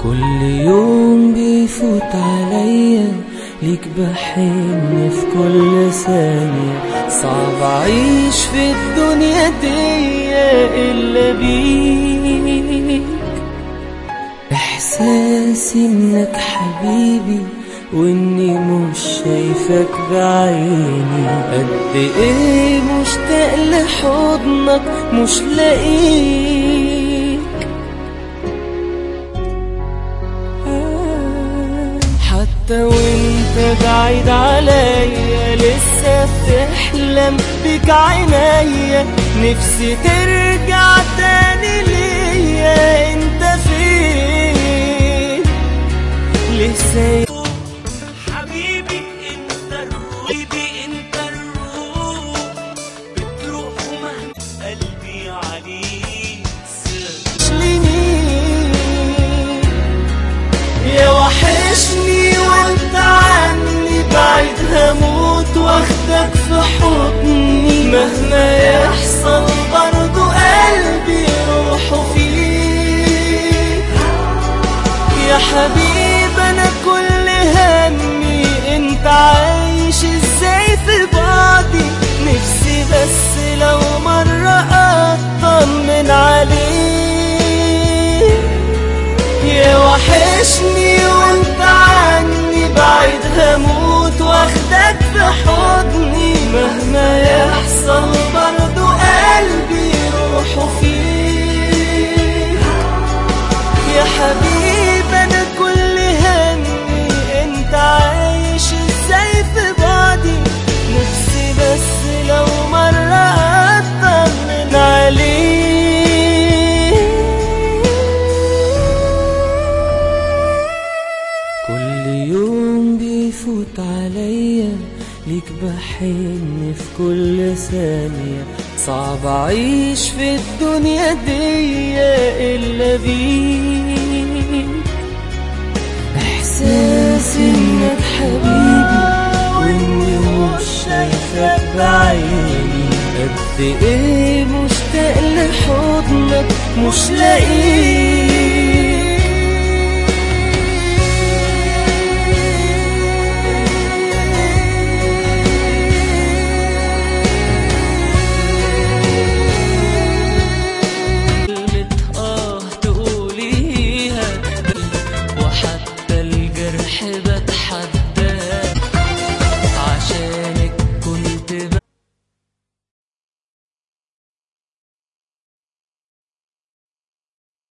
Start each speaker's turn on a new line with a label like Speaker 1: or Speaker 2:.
Speaker 1: كل يوم بيفوت عليا ليك بحن في كل ثانية صعب أعيش في الدنيا دي إلا بيك إحساسي إنك حبيبي وإني مش شايفك بعيني قد إيه مشتاق لحضنك مش لاقيك حتى وانت بعيد عليا لسه بتحلم بك عينيا نفسي ترجع تاني ليا انت فين لسه
Speaker 2: حبيبي انت الروح حبيبي انت الروح بتروح ومهما قلبي عليك سر
Speaker 1: لمين يا وحشني وانت عني بعيد هموت واخدك في حضني مهما يحصل برضو قلبي روحه فيك يا حبيب انا كل همي انت عايش ازاي في بعضي نفسي بس لو مرة اطمن عليك يا وحشني وانت عني بعيد هموت واخدك في حضني مهما يحصل برضو قلبي روحه فيك يا حبيب انا كل همي انت عايش ازاي في بعدي نفسي بس لو مرة اطمن عليك كل يوم بيفوت عليا ليك بحن في كل ثانية صعب أعيش في الدنيا دي إلا بيك إحساسي إنك حبيبي وإني مش شايفك بعيني قد إيه مشتاق لحضنك مش لاقيك